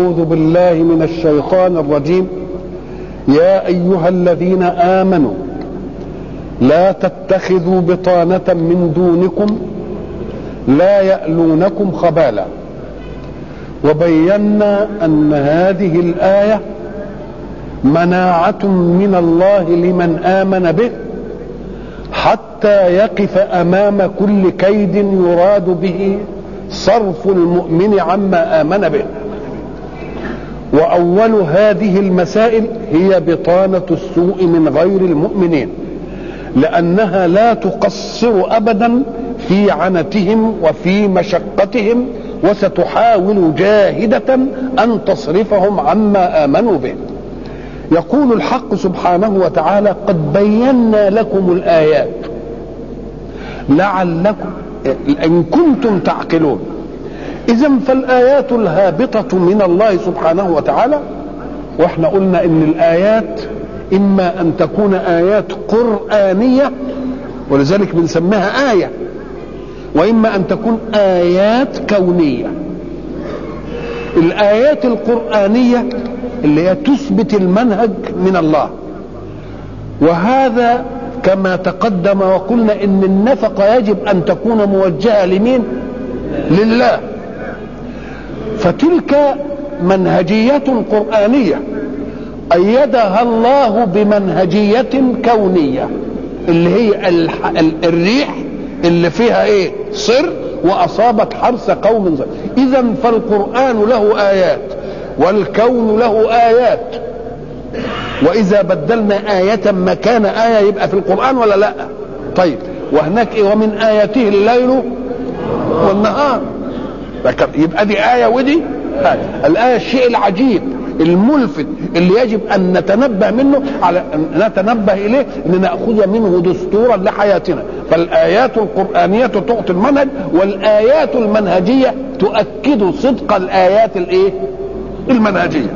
أعوذ بالله من الشيطان الرجيم يا أيها الذين آمنوا لا تتخذوا بطانة من دونكم لا يألونكم خبالا وبينا أن هذه الآية مناعة من الله لمن آمن به حتى يقف أمام كل كيد يراد به صرف المؤمن عما آمن به وأول هذه المسائل هي بطانة السوء من غير المؤمنين لأنها لا تقصر أبدا في عنتهم وفي مشقتهم وستحاول جاهدة أن تصرفهم عما آمنوا به يقول الحق سبحانه وتعالى قد بينا لكم الآيات لعلكم إن كنتم تعقلون إذا فالآيات الهابطة من الله سبحانه وتعالى واحنا قلنا إن الآيات إما أن تكون آيات قرآنية ولذلك بنسميها آية وإما أن تكون آيات كونية الآيات القرآنية اللي هي تثبت المنهج من الله وهذا كما تقدم وقلنا ان النفقه يجب ان تكون موجهه لمين لله فتلك منهجيه قرانيه ايدها الله بمنهجيه كونيه اللي هي الريح اللي فيها ايه صر واصابت حرث قوم زر اذا فالقران له ايات والكون له ايات واذا بدلنا ايه مكان ايه يبقى في القران ولا لا طيب وهناك إيه ومن اياته الليل والنهار يبقى دي ايه ودي آية. الايه الشيء العجيب الملفت اللي يجب ان نتنبه منه على نتنبه اليه ان ناخذ منه دستورا لحياتنا فالايات القرانيه تعطي المنهج والايات المنهجيه تؤكد صدق الايات الايه المنهجيه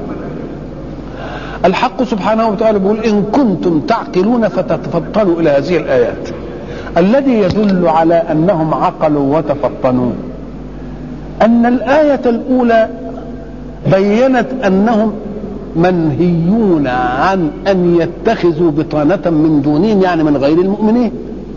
الحق سبحانه وتعالى بيقول ان كنتم تعقلون فتتفطنوا الى هذه الايات الذي يدل على انهم عقلوا وتفطنوا ان الايه الاولى بينت انهم منهيون عن ان يتخذوا بطانه من دونهم يعني من غير المؤمنين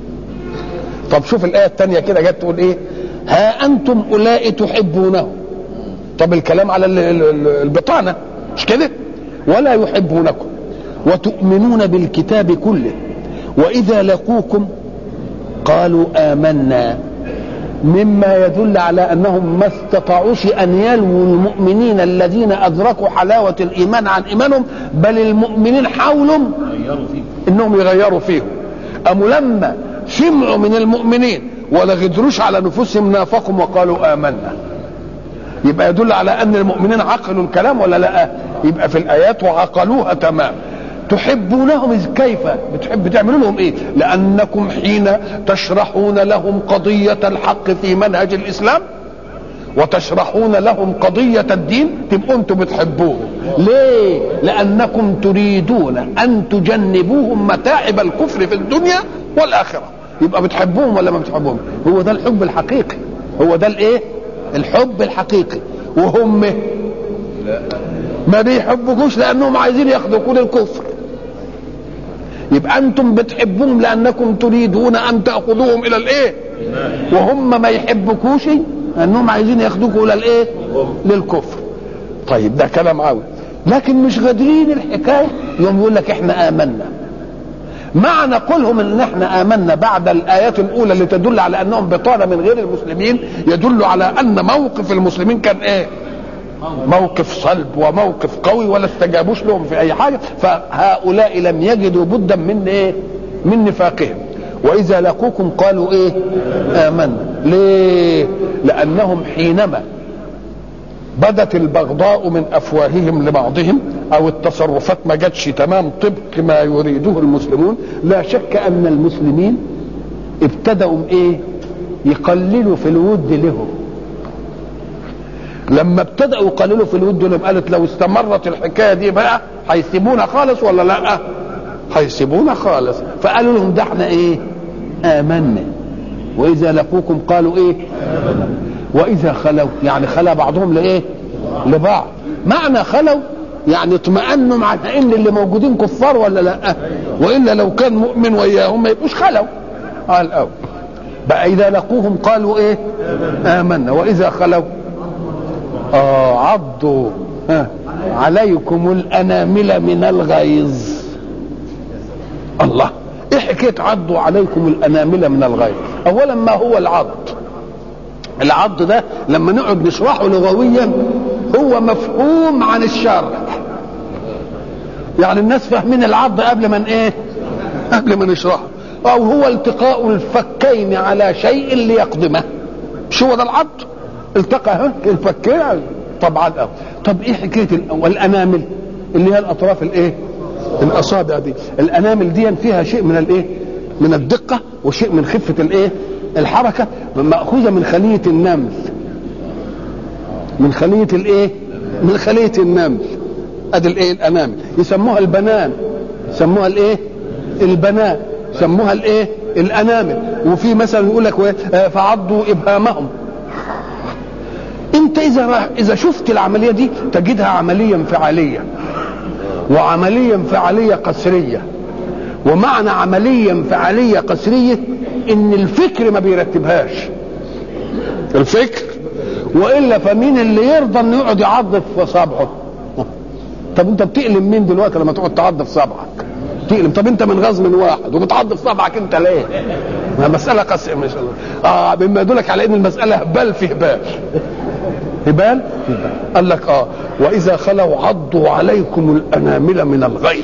طب شوف الايه الثانيه كده جت تقول ايه ها انتم اولئك تحبونه طب الكلام على البطانه مش كده ولا يحبونكم وتؤمنون بالكتاب كله واذا لقوكم قالوا امنا مما يدل على انهم ما استطاعوش ان يلووا المؤمنين الذين ادركوا حلاوه الايمان عن ايمانهم بل المؤمنين حاولوا انهم يغيروا فيهم أم لما سمعوا من المؤمنين ولا غدروش على نفوسهم نافقهم وقالوا امنا يبقى يدل على ان المؤمنين عقلوا الكلام ولا لا يبقى في الايات وعقلوها تمام تحبونهم كيف بتحب تعملوا لهم ايه لانكم حين تشرحون لهم قضيه الحق في منهج الاسلام وتشرحون لهم قضية الدين تبقوا انتم بتحبوهم ليه لانكم تريدون ان تجنبوهم متاعب الكفر في الدنيا والاخرة يبقى بتحبوهم ولا ما بتحبوهم هو ده الحب الحقيقي هو ده الايه الحب الحقيقي وهم ما بيحبوكوش لانهم عايزين ياخدوكوا للكفر يبقى انتم بتحبوهم لانكم تريدون ان تاخذوهم الى الايه وهم ما يحبكوش لانهم عايزين ياخدوكوا الى الايه للكفر طيب ده كلام عاوز لكن مش قادرين الحكايه يوم يقول لك احنا امنا معنى قولهم ان احنا امنا بعد الايات الاولى اللي تدل على انهم بطانه من غير المسلمين يدل على ان موقف المسلمين كان ايه موقف صلب وموقف قوي ولا استجابوش لهم في اي حاجه فهؤلاء لم يجدوا بدا من ايه من نفاقهم واذا لقوكم قالوا ايه امنا ليه لانهم حينما بدت البغضاء من افواههم لبعضهم او التصرفات ما جاتش تمام طبق ما يريده المسلمون لا شك ان المسلمين ابتدأوا ايه يقللوا في الود لهم لما ابتدأوا يقللوا في الود لهم قالت لو استمرت الحكايه دي بقى هيسيبونا خالص ولا لا هيسيبونا خالص فقالوا لهم ده احنا ايه امنا واذا لقوكم قالوا ايه واذا خلوا يعني خلا بعضهم لايه لبعض معنى خلوا يعني اطمأنوا مع ان اللي موجودين كفار ولا لا والا لو كان مؤمن وياهم ما يبقوش خلوا قال او بقى اذا لقوهم قالوا ايه امنا واذا خلوا اه عضوا ها عليكم الانامل من الغيظ الله ايه حكايه عضوا عليكم الانامل من الغيظ اولا ما هو العض العض ده لما نقعد نشرحه لغويا هو مفهوم عن الشرع يعني الناس فاهمين العض قبل ما ايه قبل ما نشرحه او هو التقاء الفكين على شيء ليقدمه مش هو ده العض التقى ها الفكين طبعا أو. طب ايه حكايه والانامل اللي هي الاطراف الايه الاصابع دي الانامل دي فيها شيء من الايه من الدقه وشيء من خفه الايه الحركه ماخوذه من خليه النمل من خليه الايه من خليه النمل ادي الايه الانامل يسموها البنان يسموها الايه البنان يسموها الايه الانامل وفي مثلا يقول لك فعضوا ابهامهم انت اذا اذا شفت العمليه دي تجدها عمليه انفعاليه وعمليه انفعاليه قسريه ومعنى عمليه انفعاليه قسريه ان الفكر ما بيرتبهاش الفكر والا فمين اللي يرضى انه يقعد يعض في صابعه طب انت بتألم مين دلوقتي لما تقعد تعض في صبعك تألم طب انت من غاز من واحد وبتعض في صبعك انت ليه ما مسألة قسية ما شاء الله اه مما يدلك على ان المسألة هبال في هبال هبال قال لك اه واذا خلوا عضوا عليكم الانامل من الغيظ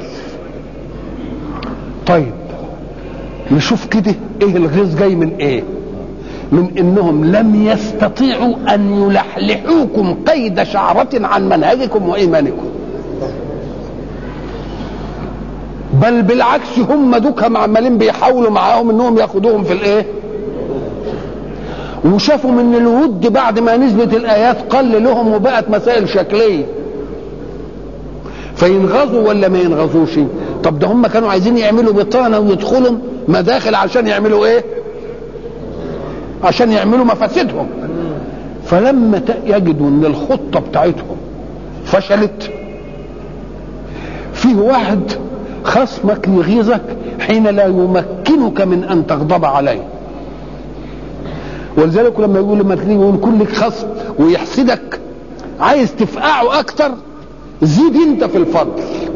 طيب نشوف كده ايه الغيظ جاي من ايه من انهم لم يستطيعوا ان يلحلحوكم قيد شعرة عن منهجكم وايمانكم بل بالعكس هم دوكهم عمالين بيحاولوا معاهم انهم ياخدوهم في الايه وشافوا من الود بعد ما نزلت الايات قل لهم وبقت مسائل شكليه فينغزوا ولا ما ينغزوش طب ده هم كانوا عايزين يعملوا بطانه ويدخلوا مداخل عشان يعملوا ايه عشان يعملوا مفاسدهم فلما يجدوا ان الخطه بتاعتهم فشلت فيه واحد خصمك يغيظك حين لا يمكنك من ان تغضب عليه ولذلك لما يقول لما تيجي يقول كل لك خصم ويحسدك عايز تفقعه اكتر زيد انت في الفضل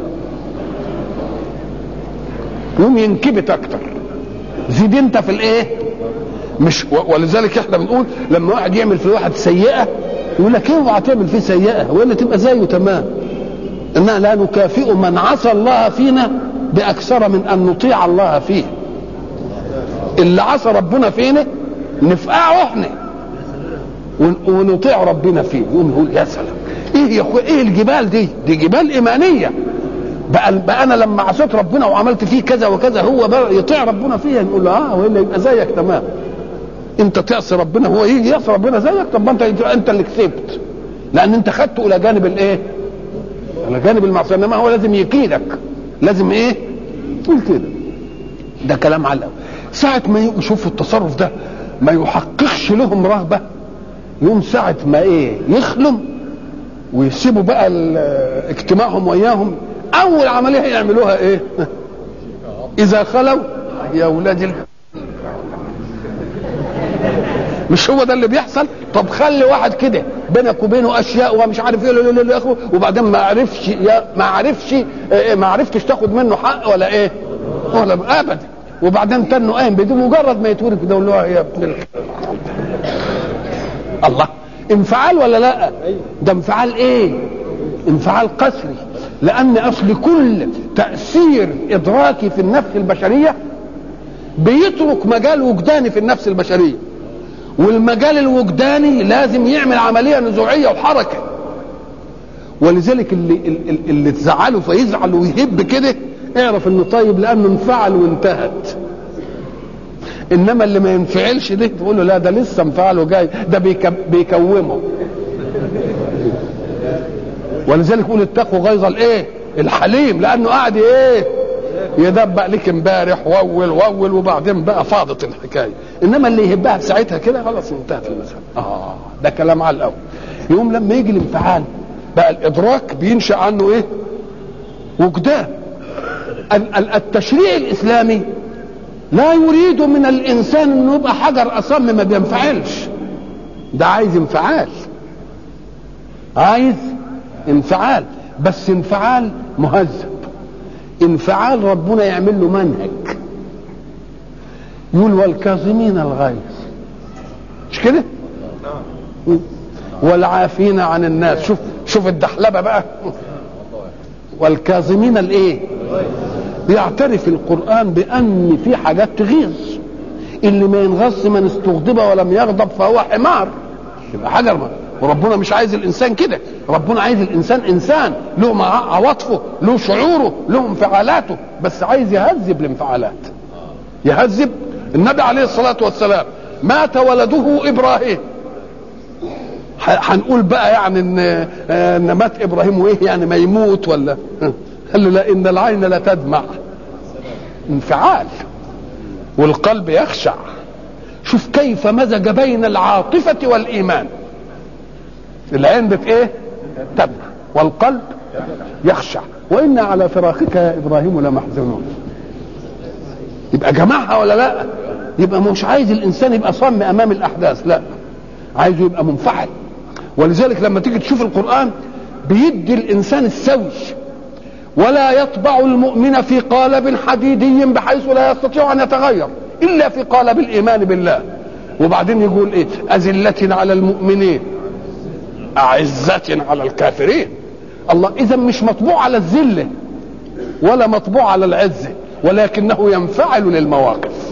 يقوم ينكبت اكتر زيد انت في الايه مش ولذلك احنا بنقول لما واحد يعمل في واحد سيئه يقول لك اوعى تعمل فيه سيئه ولا تبقى زيه تمام اننا لا نكافئ من عصى الله فينا باكثر من ان نطيع الله فيه اللي عصى ربنا فينا نفقعه احنا ونطيع ربنا فيه يقوم يقول يا سلام ايه يا اخويا ايه الجبال دي دي جبال ايمانيه بقى, بقى انا لما عصيت ربنا وعملت فيه كذا وكذا هو بقى يطيع ربنا فيها نقول له اه والا يبقى زيك تمام انت تعصي ربنا هو يجي يعصي ربنا زيك طب ما انت انت اللي كسبت لان انت خدته الى جانب الايه على جانب المعصيه انما هو لازم يكيدك لازم ايه تقول كده ده كلام على الأول. ساعة ما يشوفوا التصرف ده ما يحققش لهم رغبة يوم ساعة ما ايه يخلم ويسيبوا بقى اجتماعهم وياهم أول عملية يعملوها ايه إذا خلوا يا ولاد ال... مش هو ده اللي بيحصل طب خلي واحد كده بينك وبينه اشياء ومش عارف ايه لا لا لا وبعدين ما عرفش ما عرفش ما عرفتش تاخد منه حق ولا ايه ولا ابدا وبعدين تنه قايم بمجرد ما يتولد كده يقول له يا ابن الله انفعال ولا لا ده انفعال ايه انفعال قسري لان اصل كل تاثير ادراكي في النفس البشريه بيترك مجال وجداني في النفس البشريه والمجال الوجداني لازم يعمل عمليه نزوعيه وحركه ولذلك اللي اللي, اللي تزعله فيزعل ويهب كده اعرف انه طيب لانه انفعل وانتهت انما اللي ما ينفعلش ده تقول له لا ده لسه انفعل وجاي ده بيكومه ولذلك يقول اتقوا غيظ الايه الحليم لانه قاعد ايه يدبق لك امبارح وول وول وبعدين بقى فاضت الحكايه انما اللي يهبها في ساعتها كده خلاص انتهت المساله اه ده كلام على الاول يوم لما يجي الانفعال بقى الادراك بينشا عنه ايه وجدان التشريع الاسلامي لا يريد من الانسان انه يبقى حجر اصم ما بينفعلش ده عايز انفعال عايز انفعال بس انفعال مهذب انفعال ربنا يعمل له منهج يقول والكاظمين الغيظ مش كده والعافين عن الناس شوف شوف الدحلبه بقى والكاظمين الايه بيعترف القران بان في حاجات تغيظ اللي ما ينغص من استغضب ولم يغضب فهو حمار يبقى حجر وربنا مش عايز الانسان كده ربنا عايز الانسان انسان له عواطفه له شعوره له انفعالاته بس عايز يهذب الانفعالات يهذب النبي عليه الصلاه والسلام مات ولده ابراهيم هنقول بقى يعني ان ان مات ابراهيم وايه يعني ما يموت ولا قال له لا ان العين لا تدمع انفعال والقلب يخشع شوف كيف مزج بين العاطفة والإيمان العين بت ايه تدمع والقلب يخشع وإنا على فراقك يا إبراهيم لمحزونون يبقى جمعها ولا لا يبقى مش عايز الإنسان يبقى صم أمام الأحداث لا عايزه يبقى منفعل ولذلك لما تيجي تشوف القرآن بيدي الإنسان السوي ولا يطبع المؤمن في قالب حديدي بحيث لا يستطيع ان يتغير الا في قالب الايمان بالله وبعدين يقول ايه اذله على المؤمنين اعزه على الكافرين الله اذا مش مطبوع على الذله ولا مطبوع على العزه ولكنه ينفعل للمواقف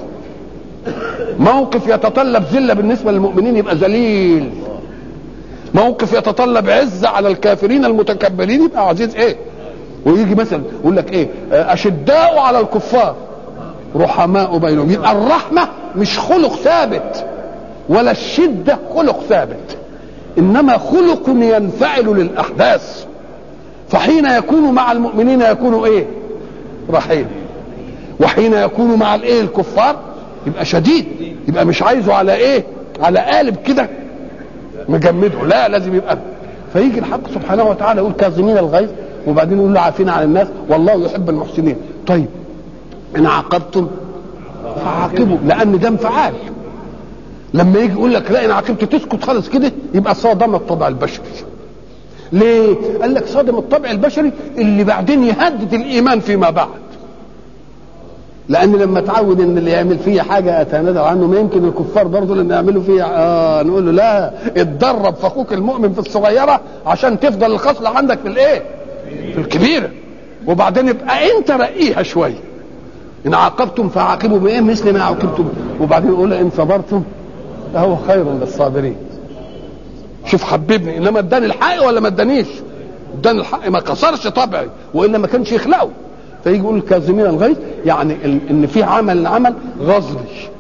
موقف يتطلب ذله بالنسبه للمؤمنين يبقى ذليل موقف يتطلب عزه على الكافرين المتكبرين يبقى عزيز ايه ويجي مثلا يقول لك ايه اشداء على الكفار رحماء بينهم يبقى الرحمه مش خلق ثابت ولا الشده خلق ثابت انما خلق ينفعل للاحداث فحين يكون مع المؤمنين يكون ايه رحيم وحين يكون مع الايه الكفار يبقى شديد يبقى مش عايزه على ايه على قالب كده مجمده لا لازم يبقى فيجي الحق سبحانه وتعالى يقول كاظمين الغيظ وبعدين يقول له عافين عن الناس والله يحب المحسنين طيب ان عاقبتم فعاقبوا لان ده انفعال لما يجي يقول لك لا ان عاقبت تسكت خالص كده يبقى صادم الطبع البشري ليه قال لك صادم الطبع البشري اللي بعدين يهدد الايمان فيما بعد لان لما تعود ان اللي يعمل فيا حاجه اتنازل عنه ما يمكن الكفار برضه اللي يعملوا فيا اه نقول له لا اتدرب في اخوك المؤمن في الصغيره عشان تفضل الخصله عندك في الايه في الكبيره وبعدين يبقى انت رقيها شويه ان عاقبتم فعاقبوا بايه مثل ما عاقبتم وبعدين يقول ان صبرتم فهو خير للصابرين شوف حببني انما اداني الحق ولا ما ادانيش اداني الحق ما كسرش طبعي والا ما كانش يخلقه فيجي يقول كاظمين الغيظ يعني ان في عمل عمل غزري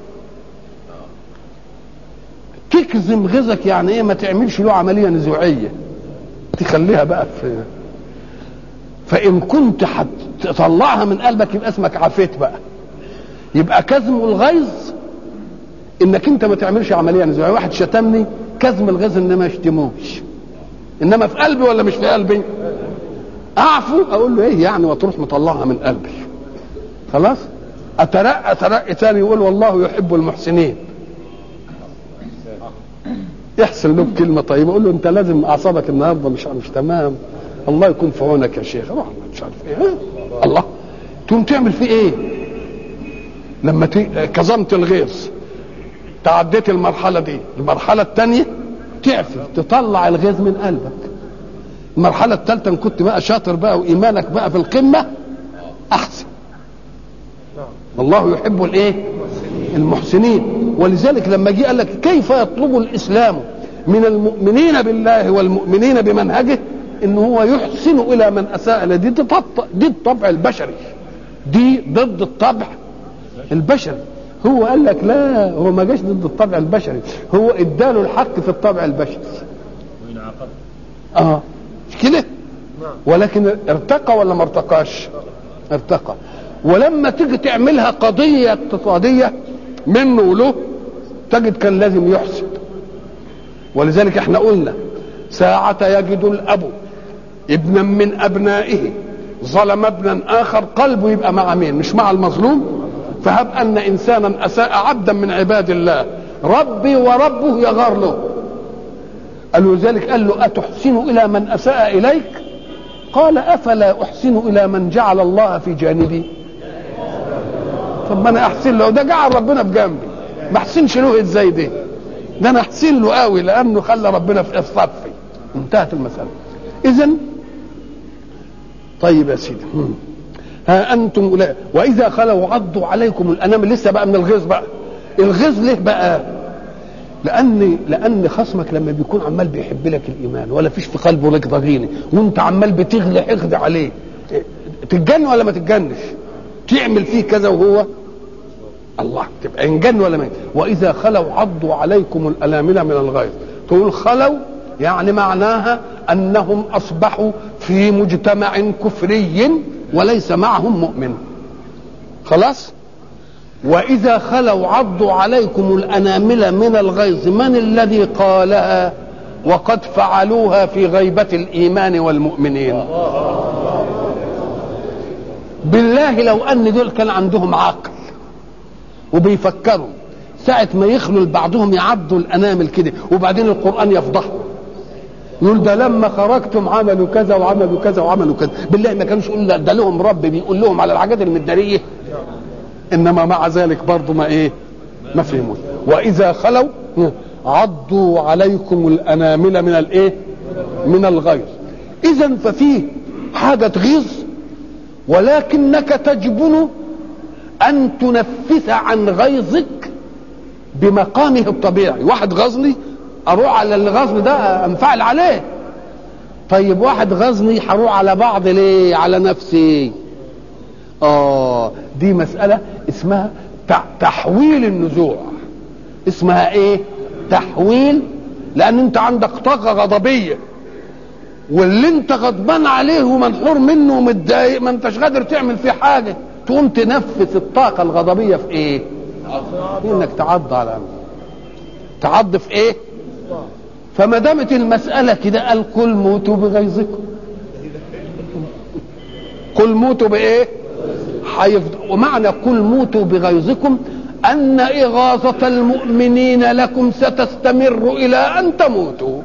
تكظم غيظك يعني ايه ما تعملش له عمليه نزوعيه تخليها بقى في فان كنت هتطلعها من قلبك يبقى اسمك عفيت بقى يبقى كظم الغيظ انك انت ما تعملش عمليه نزوعيه واحد شتمني كظم الغيظ ان ما اشتموش انما في قلبي ولا مش في قلبي اعفو اقول له ايه يعني وتروح مطلعها من قلبي خلاص اترقى ترقي تاني يقول والله يحب المحسنين يحسن له بكلمه طيبه اقول له انت لازم اعصابك النهارده مش مش تمام الله يكون في عونك يا شيخ روح مش عارف ايه الله تقوم تعمل فيه ايه لما كظمت الغيظ تعديت المرحله دي المرحله الثانيه تعفي تطلع الغيظ من قلبك المرحله الثالثه ان كنت بقى شاطر بقى وايمانك بقى في القمه احسن والله يحب الايه المحسنين ولذلك لما جه قال لك كيف يطلب الاسلام من المؤمنين بالله والمؤمنين بمنهجه ان هو يحسن الى من اساء دي دي الطبع البشري دي ضد الطبع البشري هو قال لك لا هو ما جاش ضد الطبع البشري هو اداله الحق في الطبع البشري اه مش كده ولكن ارتقى ولا ما ارتقاش ارتقى ولما تيجي تعملها قضية اقتصادية منه وله تجد كان لازم يحسب ولذلك احنا قلنا ساعة يجد الأب ابنا من ابنائه ظلم ابنا اخر قلبه يبقى مع مين مش مع المظلوم فهب ان انسانا اساء عبدا من عباد الله ربي وربه يغار له قالوا ذلك قال له اتحسن الى من اساء اليك قال افلا احسن الى من جعل الله في جانبي طب ما انا احسن له ده جعل ربنا في جنبي ما احسنش له ازاي ده ده انا احسن له قوي لانه خلى ربنا في صفي انتهت المساله اذا طيب يا سيدي ها انتم أولئك واذا خلوا عضوا عليكم الانام لسه بقى من الغيظ بقى الغيظ ليه بقى لان لان خصمك لما بيكون عمال بيحب لك الايمان ولا فيش في قلبه لك ضغينه وانت عمال بتغلي حقد عليه تتجن ولا ما تتجنش تعمل فيه كذا وهو الله تبقى انجن ولا ما واذا خلوا عضوا عليكم الانامل من الغيظ تقول خلوا يعني معناها انهم اصبحوا في مجتمع كفري وليس معهم مؤمن خلاص واذا خلوا عضوا عليكم الانامل من الغيظ من الذي قالها وقد فعلوها في غيبه الايمان والمؤمنين بالله لو ان دول كان عندهم عقل وبيفكروا ساعة ما يخلوا لبعضهم يعضوا الأنامل كده وبعدين القرآن يفضحهم يقول ده لما خرجتم عملوا كذا وعملوا كذا وعملوا كذا بالله ما كانوش يقول ده لهم رب بيقول لهم على الحاجات المدارية إنما مع ذلك برضه ما إيه ما فهموش وإذا خلوا عضوا عليكم الأنامل من الإيه من الغيظ إذا ففيه حاجة غيظ ولكنك تجبن ان تنفس عن غيظك بمقامه الطبيعي واحد غزني اروح على الغزن ده انفعل عليه طيب واحد غزني هروح على بعض ليه على نفسي اه دي مسألة اسمها تحويل النزوع اسمها ايه تحويل لان انت عندك طاقة غضبية واللي انت غضبان عليه ومنحور منه ومتضايق ما انتش قادر تعمل فيه حاجه تقوم تنفس الطاقه الغضبيه في ايه في انك تعض على أمر. تعض في ايه فما دامت المساله كده قال قل موتوا بغيظكم قل موتوا بايه حيفض... ومعنى قل موتوا بغيظكم ان اغاظه المؤمنين لكم ستستمر الى ان تموتوا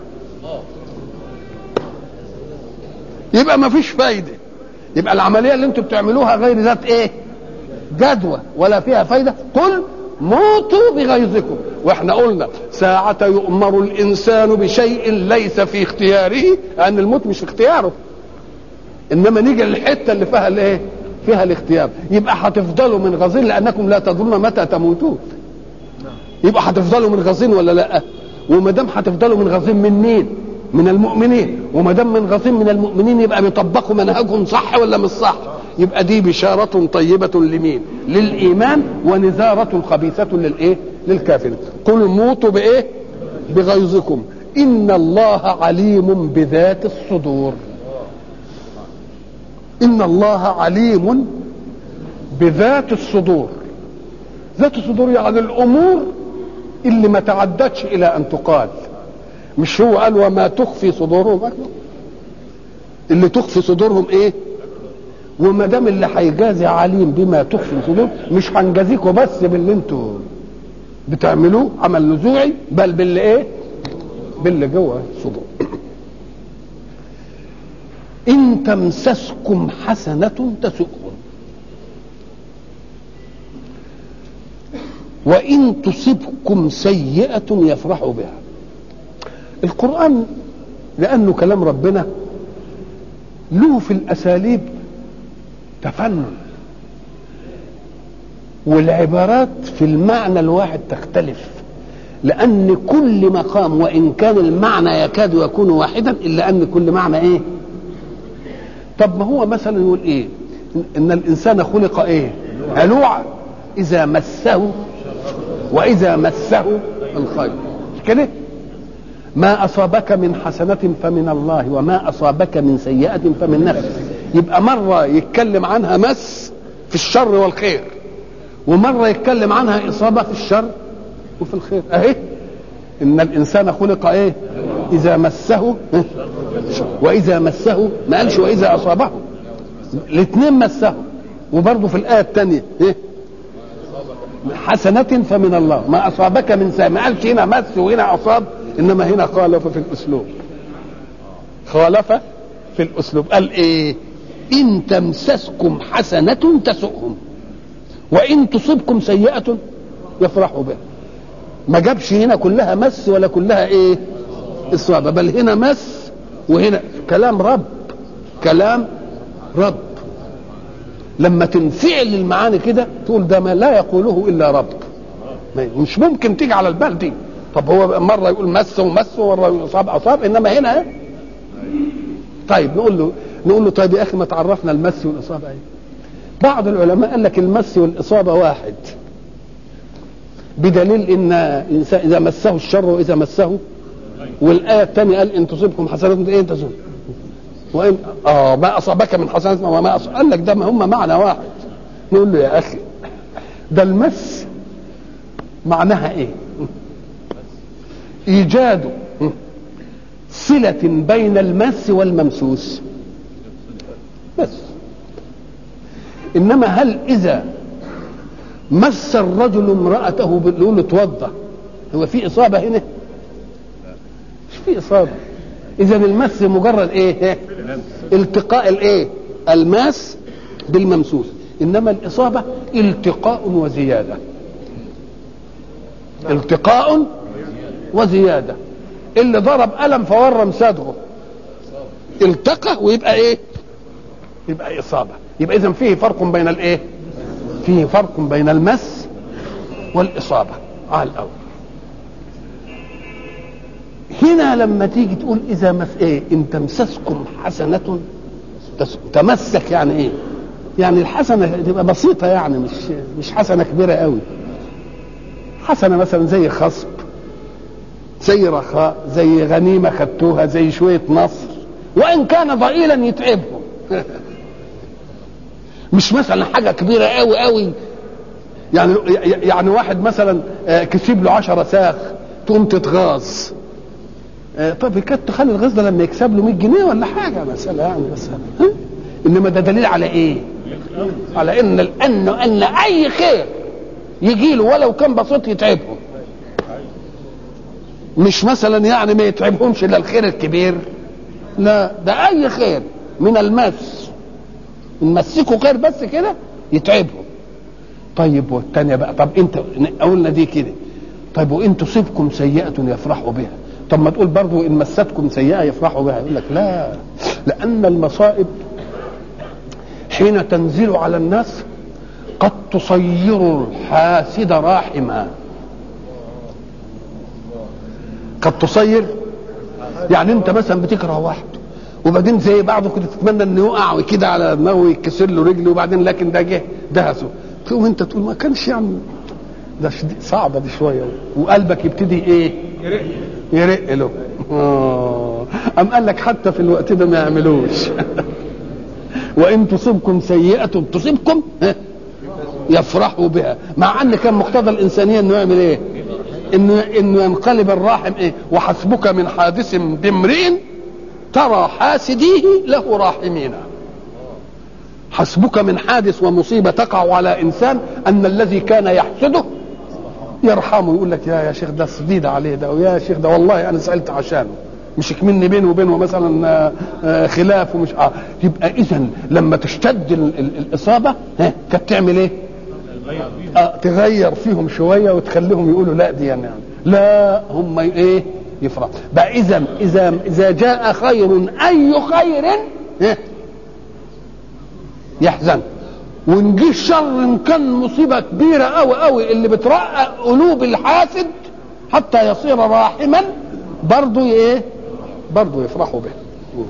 يبقى ما فيش فايده يبقى العمليه اللي انتم بتعملوها غير ذات ايه جدوى ولا فيها فايده قل موتوا بغيظكم واحنا قلنا ساعة يؤمر الانسان بشيء ليس في اختياره ان الموت مش في اختياره انما نيجي للحته اللي فيها الايه فيها الاختيار يبقى هتفضلوا من غزين لانكم لا تدرون متى تموتون يبقى هتفضلوا من غزين ولا لا وما دام هتفضلوا من غزين من مين من المؤمنين وما دام من غزين من المؤمنين يبقى بيطبقوا منهجهم صح ولا مش صح يبقى دي بشارة طيبة لمين للإيمان ونذارة خبيثة للإيه للكافرين قل موتوا بإيه بغيظكم إن الله عليم بذات الصدور إن الله عليم بذات الصدور ذات الصدور يعني الأمور اللي ما تعدتش إلى أن تقال مش هو قال وما تخفي صدورهم أكبر اللي تخفي صدورهم إيه وما دام اللي هيجازي عليم بما تخفي صدور مش هنجازيكوا بس باللي انتوا بتعملوه عمل نزوعي بل باللي ايه باللي جوه الصدور ان تمسسكم حسنه تسؤهم وان تصبكم سيئه يفرحوا بها القران لانه كلام ربنا له في الاساليب تفنن والعبارات في المعنى الواحد تختلف لأن كل مقام وإن كان المعنى يكاد يكون واحدا إلا أن كل معنى إيه طب ما هو مثلا يقول إيه إن الإنسان خلق إيه هلوعا إذا مسه وإذا مسه الخير كده ما أصابك من حسنة فمن الله وما أصابك من سيئة فمن نفسك يبقى مرة يتكلم عنها مس في الشر والخير ومرة يتكلم عنها إصابة في الشر وفي الخير أهي إن الإنسان خلق إيه اذا مسه واذا مسه ما قالش واذا اصابه الاثنين مسه وبرضه في الايه الثانيه ايه حسنة فمن الله ما أصابك من ساء ما قالش هنا مس وهنا أصاب إنما هنا خالف في الأسلوب خالف في الأسلوب قال إيه إن تمسسكم حسنة تسؤهم وإن تصبكم سيئة يفرحوا بها ما جابش هنا كلها مس ولا كلها إيه إصابة بل هنا مس وهنا كلام رب كلام رب لما تنفعل المعاني كده تقول ده ما لا يقوله الا رب مش ممكن تيجي على البال دي طب هو مره يقول مس ومس ومره يقول اصاب اصاب انما هنا طيب نقول له نقول له طيب يا اخي ما تعرفنا المس والاصابه ايه بعض العلماء قال لك المس والاصابه واحد بدليل ان الانسان اذا مسه الشر واذا مسه والايه الثانيه قال ان تصيبكم حسنات ايه تصيب وإن اه ما اصابك من حسنات وما أصاب قال لك ده ما هم معنى واحد نقول له يا اخي ده المس معناها ايه ايجاد صلة بين المس والممسوس بس انما هل اذا مس الرجل امرأته بيقول له اتوضى هو في اصابة هنا مش في اصابة اذا المس مجرد ايه التقاء الايه الماس بالممسوس انما الاصابه التقاء وزياده التقاء وزياده اللي ضرب قلم فورم صدغه التقى ويبقى ايه يبقى اصابه يبقى اذا فيه فرق بين الايه فيه فرق بين المس والاصابه على الاول هنا لما تيجي تقول اذا مس ايه ان تمسسكم حسنه تمسك يعني ايه يعني الحسنه تبقى بسيطه يعني مش مش حسنه كبيره قوي حسنه مثلا زي خصب زي رخاء زي غنيمه خدتوها زي شويه نصر وان كان ضئيلا يتعبهم مش مثلا حاجه كبيره قوي قوي يعني يعني واحد مثلا كسب له 10 ساخ تقوم تتغاظ طب كانت تخلي الغيظ ده لما يكسب له 100 جنيه ولا حاجه مثلا يعني مثلا انما ده دليل على ايه؟ على ان ان ان اي خير يجي له ولو كان بسيط يتعبهم مش مثلا يعني ما يتعبهمش الا الخير الكبير لا ده اي خير من المس نمسكوا خير بس كده يتعبهم طيب والتانية بقى طب انت قلنا دي كده طيب وان تصيبكم سيئة يفرحوا بها طب ما تقول برضو ان مستكم سيئه يفرحوا بها يقول لك لا لان المصائب حين تنزل على الناس قد تصير الحاسد راحما قد تصير يعني انت مثلا بتكره واحد وبعدين زي بعضه كده تتمنى انه يقع كده على دماغه ويتكسر له رجله وبعدين لكن ده جه دهسه تقوم انت تقول ما كانش يعني ده صعبه دي شويه وقلبك يبتدي ايه؟ يرق يرق له آه. أم قال لك حتى في الوقت ده ما يعملوش وإن تصبكم سيئة تصبكم يفرحوا بها مع أن كان مقتضى الإنسانية إنه يعمل إيه؟ إنه إنه ينقلب الراحم إيه؟ وحسبك من حادث بامرئ ترى حاسديه له راحمين حسبك من حادث ومصيبة تقع على إنسان أن الذي كان يحسده يرحمه يقول لك يا يا شيخ ده صديد عليه ده ويا شيخ ده والله انا سالت عشانه مش مني بينه وبينه مثلا خلاف ومش اه يبقى اذا لما تشتد الاصابه ها كانت تعمل ايه؟ آه تغير فيهم شويه وتخليهم يقولوا لا دي يعني لا هم ايه؟ يفرح بقى اذا اذا اذا جاء خير اي خير ها يحزن وان جه الشر ان كان مصيبه كبيره قوي قوي اللي بترقق قلوب الحاسد حتى يصير راحما برضه ايه برضه يفرحوا به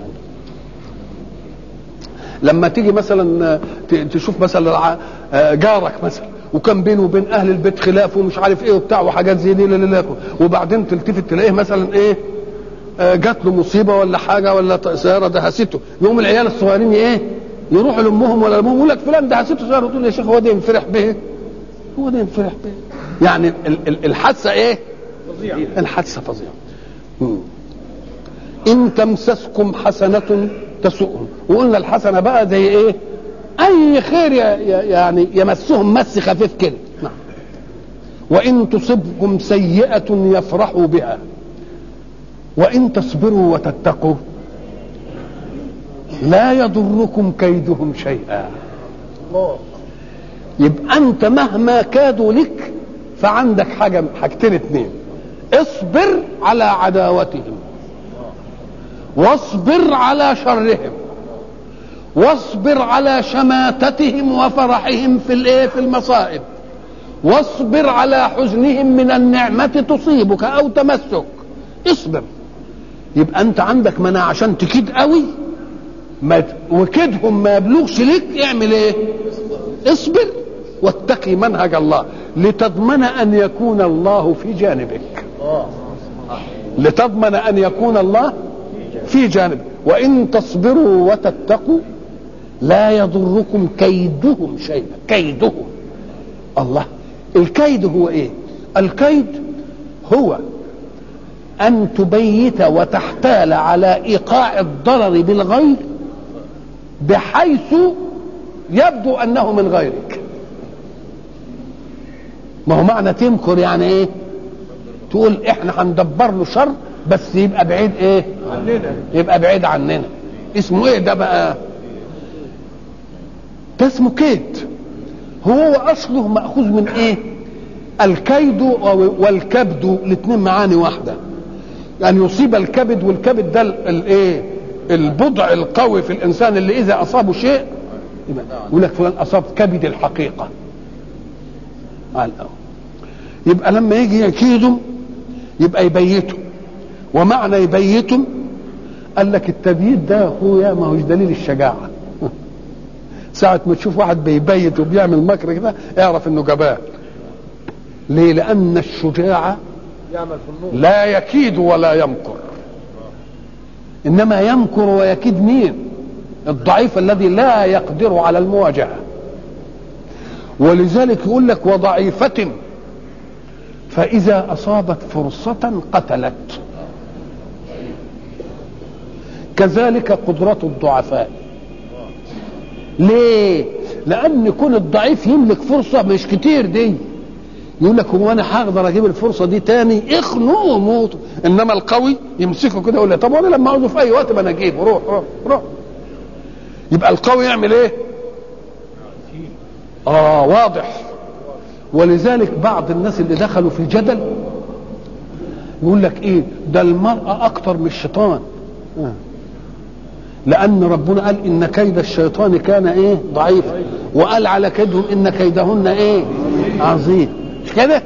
لما تيجي مثلا تشوف مثلا جارك مثلا وكان بينه وبين اهل البيت خلاف ومش عارف ايه وبتاع وحاجات زي دي لا وبعدين تلتفت تلاقيه مثلا ايه جات له مصيبه ولا حاجه ولا سياره دهسته يوم العيال الصغيرين ايه يروحوا لامهم ولا لامهم يقول لك فلان ده حسيته صغير تقول يا شيخ هو ده ينفرح به هو ده ينفرح به يعني الحادثه ايه؟ فظيعه الحادثه فظيعه ان تمسسكم حسنه تسؤهم وقلنا الحسنه بقى زي ايه اي خير يعني يمسهم مس خفيف كده نعم وان تصبكم سيئه يفرحوا بها وان تصبروا وتتقوا لا يضركم كيدهم شيئا يبقى انت مهما كادوا لك فعندك حاجه حاجتين اتنين اصبر على عداوتهم واصبر على شرهم واصبر على شماتتهم وفرحهم في الايه في المصائب واصبر على حزنهم من النعمة تصيبك او تمسك اصبر يبقى انت عندك مناعة عشان تكيد قوي ما وكيدهم ما يبلغش لك اعمل ايه اصبر واتقي منهج الله لتضمن ان يكون الله في جانبك لتضمن ان يكون الله في جانبك وان تصبروا وتتقوا لا يضركم كيدهم شيئا كيدهم الله الكيد هو ايه الكيد هو ان تبيت وتحتال على ايقاع الضرر بالغير بحيث يبدو انه من غيرك ما هو معنى تمكر يعني ايه تقول احنا هندبر له شر بس يبقى بعيد ايه عننا يبقى بعيد عننا اسمه ايه ده بقى ده اسمه كيد هو اصله ماخوذ من ايه الكيد والكبد الاثنين معاني واحده يعني يصيب الكبد والكبد ده الايه البضع القوي في الانسان اللي اذا اصابه شيء يقول لك فلان اصاب كبد الحقيقه قال يبقى لما يجي يكيدهم يبقى يبيتهم ومعنى يبيتهم قال لك التبييت ده اخويا ما هوش دليل الشجاعه ساعة ما تشوف واحد بيبيت وبيعمل مكر كده اعرف انه جبان ليه لان الشجاع يعمل في النور لا يكيد ولا يمكر انما يمكر ويكيد مين الضعيف الذي لا يقدر على المواجهه ولذلك يقول لك وضعيفه فاذا اصابت فرصه قتلت كذلك قدرة الضعفاء ليه لان يكون الضعيف يملك فرصة مش كتير دي يقول لك هو انا هقدر اجيب الفرصه دي تاني اخنقه موت انما القوي يمسكه كده يقول لي طب وانا لما عاوزه في اي وقت ما انا اجيبه روح روح روح يبقى القوي يعمل ايه اه واضح ولذلك بعض الناس اللي دخلوا في الجدل يقول لك ايه ده المرأة اكتر من الشيطان آه. لان ربنا قال ان كيد الشيطان كان ايه ضعيف وقال على كيدهم ان كيدهن ايه عظيم مش كده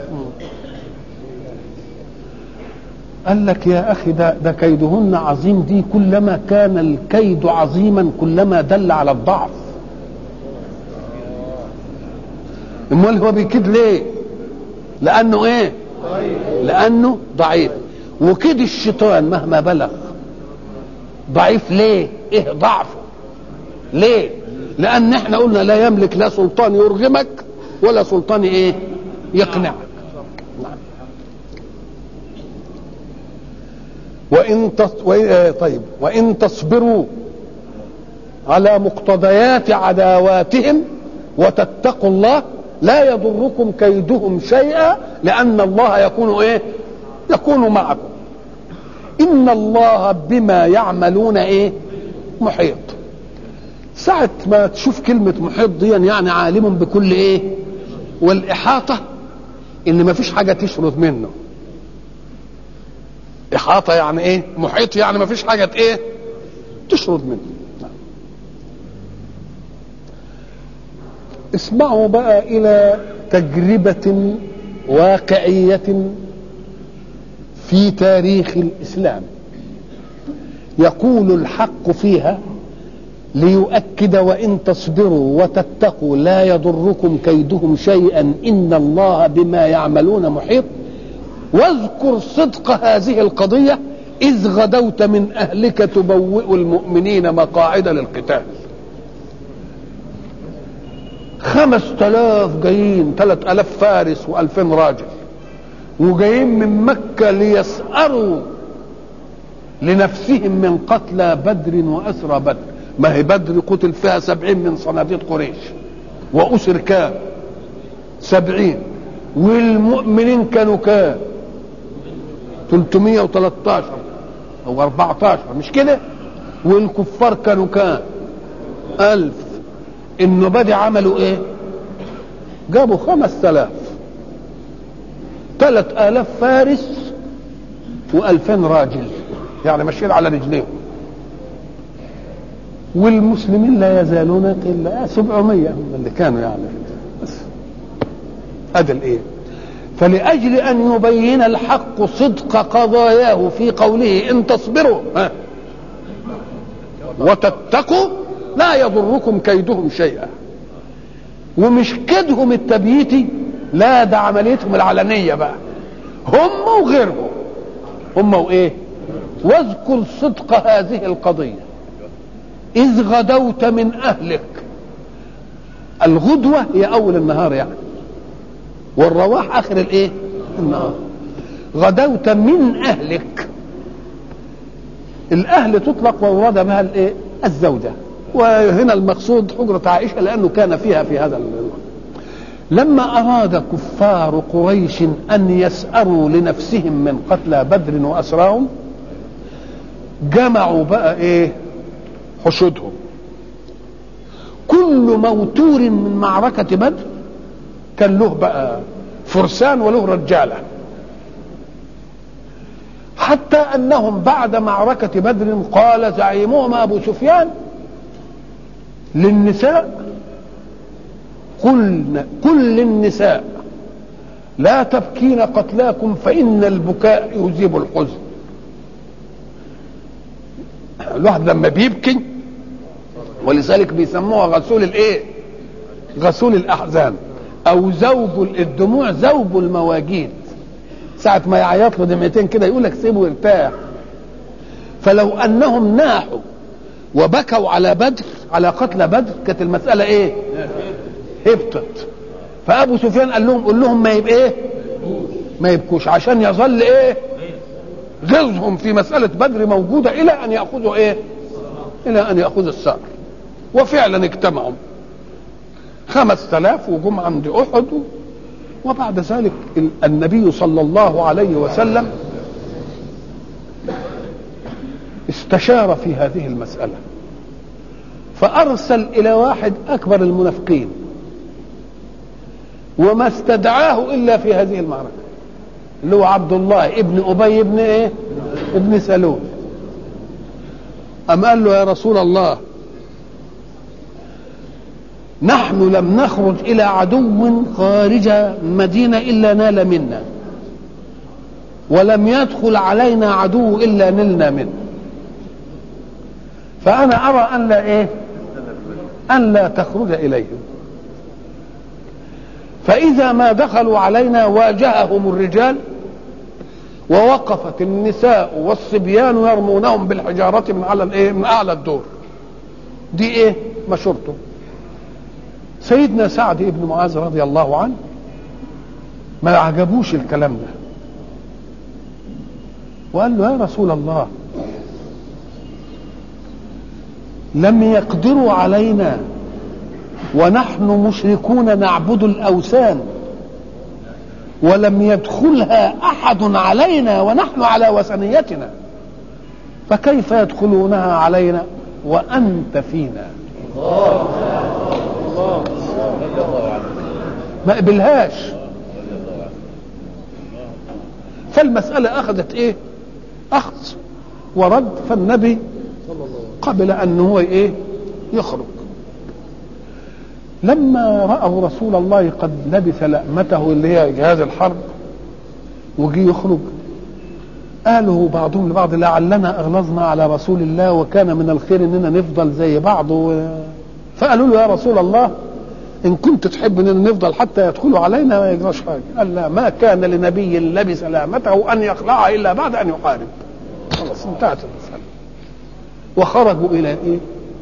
قال لك يا اخي ده ده كيدهن عظيم دي كلما كان الكيد عظيما كلما دل على الضعف امال هو بيكيد ليه لانه ايه لانه ضعيف وكيد الشيطان مهما بلغ ضعيف ليه ايه ضعفه ليه لان احنا قلنا لا يملك لا سلطان يرغمك ولا سلطان ايه يقنعك نعم. وان تص... وإن... طيب وان تصبروا على مقتضيات عداواتهم وتتقوا الله لا يضركم كيدهم شيئا لان الله يكون ايه يكون معكم ان الله بما يعملون ايه محيط ساعة ما تشوف كلمة محيط دي يعني عالم بكل ايه والإحاطة إن ما فيش حاجة تشرد منه إحاطة يعني إيه محيط يعني ما فيش حاجة إيه تشرد منه اسمعوا بقى إلى تجربة واقعية في تاريخ الإسلام يقول الحق فيها ليؤكد وان تصبروا وتتقوا لا يضركم كيدهم شيئا ان الله بما يعملون محيط واذكر صدق هذه القضيه اذ غدوت من اهلك تبوئ المؤمنين مقاعد للقتال خمس تلاف جايين ثلاث الاف فارس والفين راجل وجايين من مكة ليسأروا لنفسهم من قتلى بدر وأسرى بدر ما هي بدر قتل فيها سبعين من صناديد قريش وأسر كام سبعين والمؤمنين كانوا كام 313 او 14 مش كده والكفار كانوا كام ألف النبادي عملوا ايه جابوا خمس تلاف ثلاث آلاف فارس وألفين راجل يعني ماشيين على رجليهم والمسلمين لا يزالون إلا 700 هم اللي كانوا يعني بس هذا الايه فلأجل أن يبين الحق صدق قضاياه في قوله إن تصبروا ها وتتقوا لا يضركم كيدهم شيئا ومش كيدهم التبييتي لا ده عمليتهم العلنية بقى هم وغيرهم هم وإيه واذكر صدق هذه القضية إذ غدوت من أهلك الغدوة هي أول النهار يعني والرواح اخر الايه النهار غدوت من اهلك الاهل تطلق وورد بها الايه الزوجه وهنا المقصود حجره عائشه لانه كان فيها في هذا الوقت لما اراد كفار قريش ان يسأروا لنفسهم من قتلى بدر واسراهم جمعوا بقى ايه حشودهم كل موتور من معركه بدر كان له بقى فرسان وله رجاله حتى انهم بعد معركه بدر قال زعيمهم ابو سفيان للنساء قلن كل للنساء لا تبكين قتلاكم فان البكاء يذيب الحزن الواحد لما بيبكي ولذلك بيسموها غسول الايه غسول الاحزان او ذوب الدموع ذوب المواجيد ساعة ما يعيط له دمعتين كده يقول لك سيبه يرتاح فلو انهم ناحوا وبكوا على بدر على قتل بدر كانت المسألة ايه هبطت فابو سفيان قال لهم قول لهم ما يبقى ايه ما يبكوش عشان يظل ايه غيظهم في مسألة بدر موجودة الى ان يأخذوا ايه الى ان يأخذوا الثأر وفعلا اجتمعوا خمس تلاف وجم عند احد وبعد ذلك النبي صلى الله عليه وسلم استشار في هذه المسألة فأرسل إلى واحد أكبر المنافقين وما استدعاه إلا في هذه المعركة اللي هو عبد الله ابن أبي ابن إيه؟ ابن سلول أم قال له يا رسول الله نحن لم نخرج إلى عدو خارج مدينة إلا نال منا ولم يدخل علينا عدو إلا نلنا منه فأنا أرى أن لا إيه أن لا تخرج إليهم فإذا ما دخلوا علينا واجههم الرجال ووقفت النساء والصبيان يرمونهم بالحجارة من على الإيه من أعلى الدور دي إيه مشورته سيدنا سعد بن معاذ رضي الله عنه ما عجبوش الكلام ده وقال له يا رسول الله لم يقدروا علينا ونحن مشركون نعبد الاوثان ولم يدخلها احد علينا ونحن على وثنيتنا فكيف يدخلونها علينا وانت فينا ما قبلهاش فالمسألة أخذت إيه؟ أخذ ورد فالنبي قبل أن هو إيه؟ يخرج لما رأوا رسول الله قد لبث لأمته اللي هي جهاز الحرب وجي يخرج قالوا بعضهم لبعض لعلنا أغلظنا على رسول الله وكان من الخير إننا نفضل زي بعض و... فقالوا له يا رسول الله ان كنت تحب اننا نفضل حتى يدخلوا علينا ما يجراش حاجه قال لا ما كان لنبي لبس لامته ان يخلعها الا بعد ان يحارب خلاص انتهت المساله وخرجوا الى ايه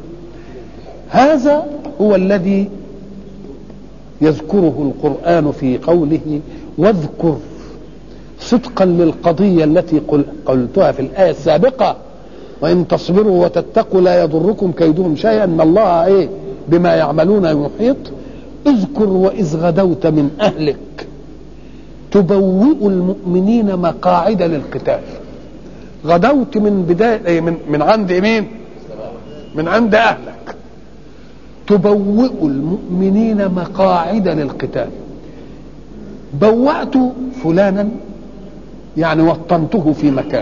هذا هو الذي يذكره القران في قوله واذكر صدقا للقضيه التي قل قلتها في الايه السابقه وان تصبروا وتتقوا لا يضركم كيدهم شيئا ان الله ايه بما يعملون يحيط اذكر واذ غدوت من اهلك تبوئ المؤمنين مقاعد للقتال غدوت من بدايه إيه من من عند مين من عند اهلك تبوئ المؤمنين مقاعد للقتال بوأت فلانا يعني وطنته في مكان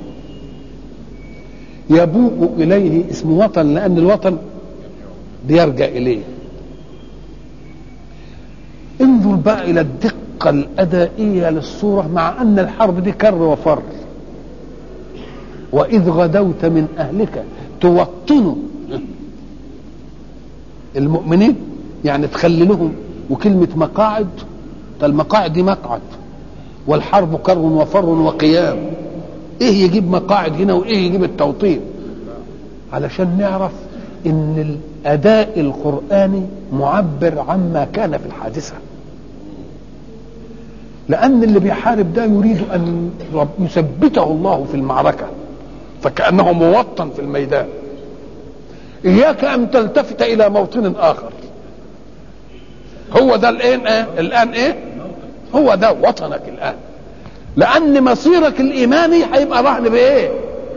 يبوء إليه اسم وطن لأن الوطن بيرجع إليه انظر بقى إلى الدقة الأدائية للصورة مع أن الحرب دي كر وفر وإذ غدوت من أهلك توطن المؤمنين يعني تخلي لهم وكلمة مقاعد المقاعد دي مقعد والحرب كر وفر وقيام ايه يجيب مقاعد هنا وايه يجيب التوطين علشان نعرف ان الاداء القراني معبر عما كان في الحادثه لان اللي بيحارب ده يريد ان يثبته الله في المعركه فكانه موطن في الميدان اياك ان تلتفت الى موطن اخر هو ده الان ايه الان ايه هو ده وطنك الان لان مصيرك الايماني هيبقى رهن بايه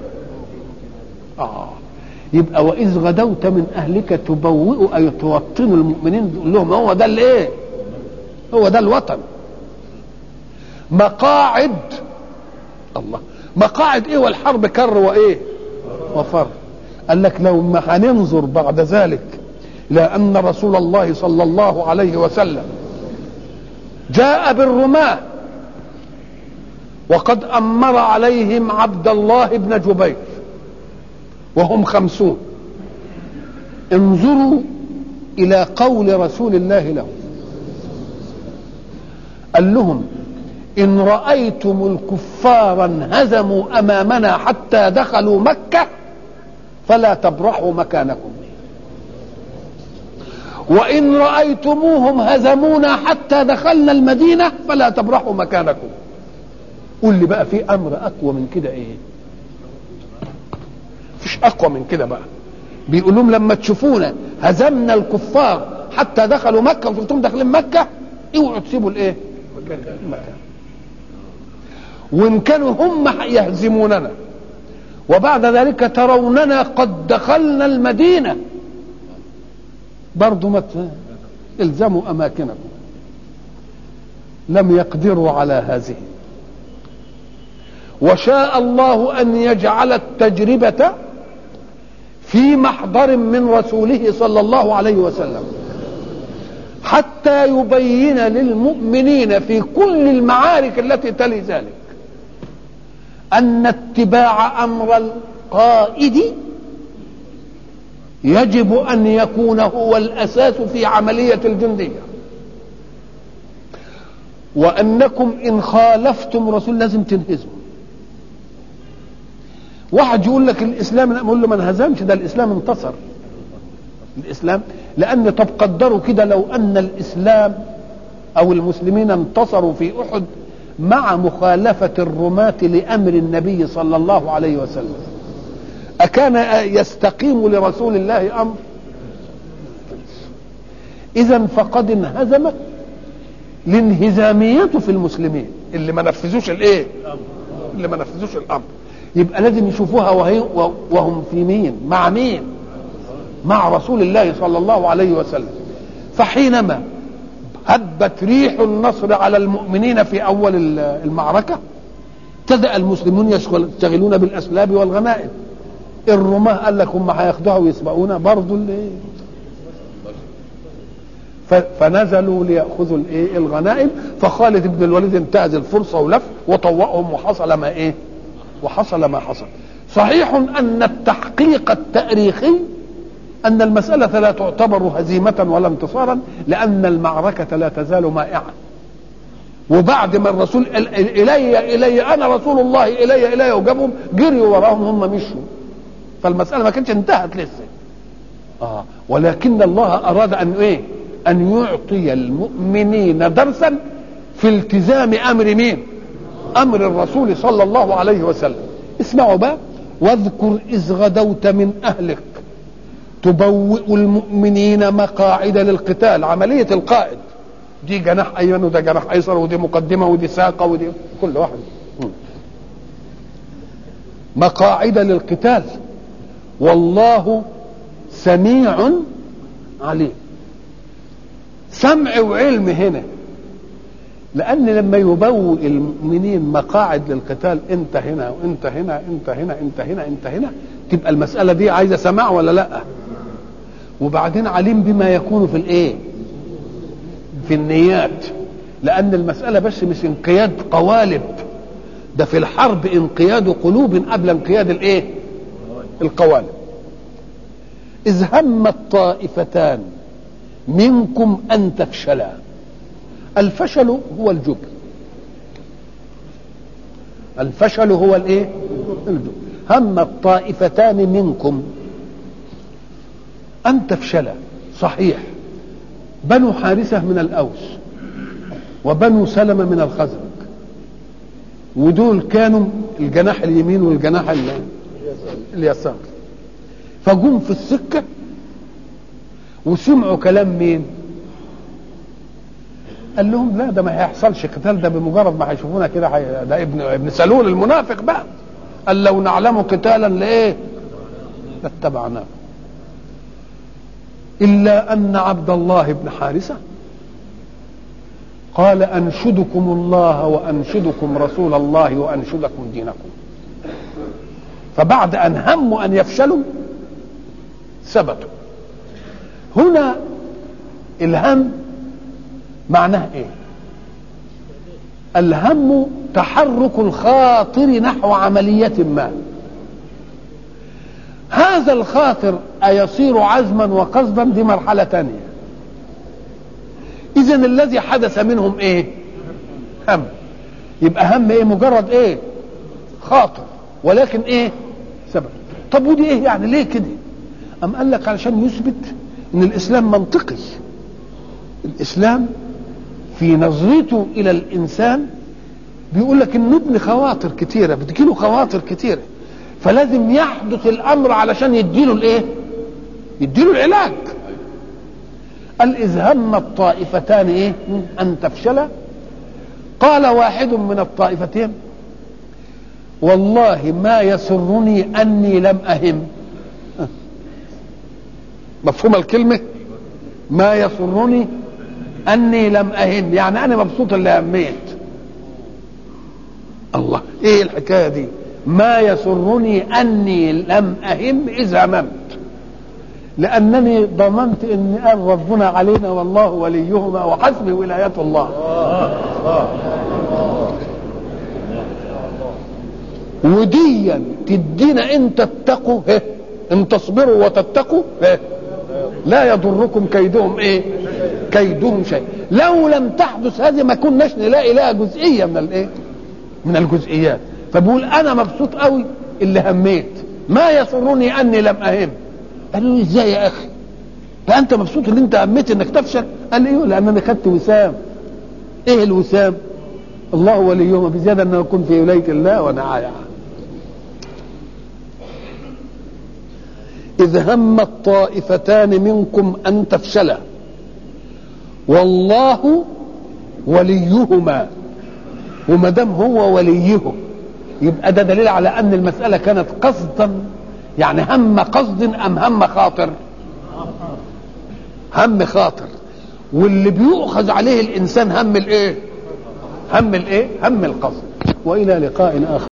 اه يبقى واذ غدوت من اهلك تبوئ اي توطن المؤمنين تقول لهم هو ده الايه هو ده الوطن مقاعد الله مقاعد ايه والحرب كر وايه وفر قال لك لو ما هننظر بعد ذلك لأن رسول الله صلى الله عليه وسلم جاء بالرماة وقد أمر عليهم عبد الله بن جبير وهم خمسون انظروا إلى قول رسول الله لهم قال لهم إن رأيتم الكفار انهزموا أمامنا حتى دخلوا مكة فلا تبرحوا مكانكم وإن رأيتموهم هزمونا حتى دخلنا المدينة فلا تبرحوا مكانكم قول لي بقى في أمر أقوى من كده إيه فيش أقوى من كده بقى بيقول لهم لما تشوفونا هزمنا الكفار حتى دخلوا مكة وشفتهم داخلين مكة اوعوا تسيبوا الايه المكان وان كانوا هم يهزموننا وبعد ذلك تروننا قد دخلنا المدينه برضو ما الزموا اماكنكم لم يقدروا على هذه وشاء الله ان يجعل التجربه في محضر من رسوله صلى الله عليه وسلم حتى يبين للمؤمنين في كل المعارك التي تلي ذلك ان اتباع امر القائد يجب ان يكون هو الاساس في عمليه الجنديه وانكم ان خالفتم رسول لازم تنهزموا واحد يقول لك الاسلام اقول له ما انهزمش ده الاسلام انتصر الاسلام لان طب قدروا كده لو ان الاسلام او المسلمين انتصروا في احد مع مخالفه الرماة لامر النبي صلى الله عليه وسلم أكان يستقيم لرسول الله أمر إذا فقد انهزمت الانهزامية في المسلمين اللي ما نفذوش الايه اللي ما نفذوش الامر يبقى لازم يشوفوها وهي وهم في مين مع مين مع رسول الله صلى الله عليه وسلم فحينما هبت ريح النصر على المؤمنين في اول المعركه ابتدا المسلمون يشتغلون بالاسلاب والغنائم الرماه قال لك هم هياخدوها ويسبقونا برضه اللي فنزلوا ليأخذوا الايه الغنائم فخالد بن الوليد انتهز الفرصة ولف وطوقهم وحصل ما ايه وحصل ما حصل صحيح ان التحقيق التاريخي ان المسألة لا تعتبر هزيمة ولا انتصارا لان المعركة لا تزال مائعة وبعد ما الرسول الي الي انا رسول الله الي الي وجابهم جريوا وراهم هم مشوا فالمسألة ما كانتش انتهت لسه آه ولكن الله أراد أن إيه أن يعطي المؤمنين درسا في التزام أمر مين أمر الرسول صلى الله عليه وسلم اسمعوا بقى واذكر إذ غدوت من أهلك تبوئ المؤمنين مقاعد للقتال عملية القائد دي جناح أيمن وده جناح أيسر ودي مقدمة ودي ساقة ودي كل واحد مقاعد للقتال والله سميع عليم سمع وعلم هنا لأن لما يبوئ المؤمنين مقاعد للقتال أنت هنا وأنت هنا أنت هنا أنت هنا أنت هنا تبقى المسألة دي عايزة سماع ولا لأ؟ وبعدين عليم بما يكون في الإيه؟ في النيات لأن المسألة بس مش انقياد قوالب ده في الحرب انقياد قلوب قبل انقياد الإيه؟ القوالب إذ هم الطائفتان منكم أن تفشلا الفشل هو الجبن الفشل هو الايه الجبن هم الطائفتان منكم ان تفشلا صحيح بنو حارثه من الاوس وبنو سلمه من الخزرج ودول كانوا الجناح اليمين والجناح اليسار فجم في السكه وسمعوا كلام مين قال لهم لا ده ما هيحصلش قتال ده بمجرد ما هيشوفونا كده حي... ده ابن ابن سلول المنافق بقى قال لو نعلم قتالا لايه لاتبعناه الا ان عبد الله بن حارثه قال انشدكم الله وانشدكم رسول الله وانشدكم دينكم فبعد ان هموا ان يفشلوا ثبتوا هنا الهم معناه ايه الهم تحرك الخاطر نحو عملية ما هذا الخاطر أيصير عزما وقصدا دي مرحلة تانية إذا الذي حدث منهم إيه هم يبقى هم إيه مجرد إيه خاطر ولكن إيه سبب طب ودي إيه يعني ليه كده أم قال لك علشان يثبت إن الإسلام منطقي الإسلام في نظرته الى الانسان بيقول لك ان ابن خواطر كتيره بتجيله خواطر كتيره فلازم يحدث الامر علشان يديله الايه يديله العلاج قال اذ هم الطائفتان ايه ان تفشلا قال واحد من الطائفتين والله ما يسرني اني لم اهم مفهوم الكلمه ما يسرني اني لم اهم يعني انا مبسوط اللي هميت الله ايه الحكايه دي ما يسرني اني لم اهم اذ هممت لانني ضمنت ان قال ربنا علينا والله وليهما وحسبي ولايه الله وديا تدينا ان تتقوا ان تصبروا وتتقوا لا يضركم كيدهم ايه كيدهم شيء لو لم تحدث هذه ما كناش نلاقي لها جزئيه من الايه من الجزئيات فبقول انا مبسوط قوي اللي هميت ما يسرني اني لم اهم قالوا لي ازاي يا اخي فانت مبسوط ان انت هميت انك تفشل قال لي ايوه لان انا خدت وسام ايه الوسام الله وليهما بزياده ان اكون في ولايه الله وانا عايع إذ هم الطائفتان منكم أن تفشلا والله وليهما وما دام هو وليهم يبقى ده دليل على أن المسألة كانت قصدا يعني هم قصد أم هم خاطر هم خاطر واللي بيؤخذ عليه الإنسان هم الإيه هم الإيه هم القصد وإلى لقاء آخر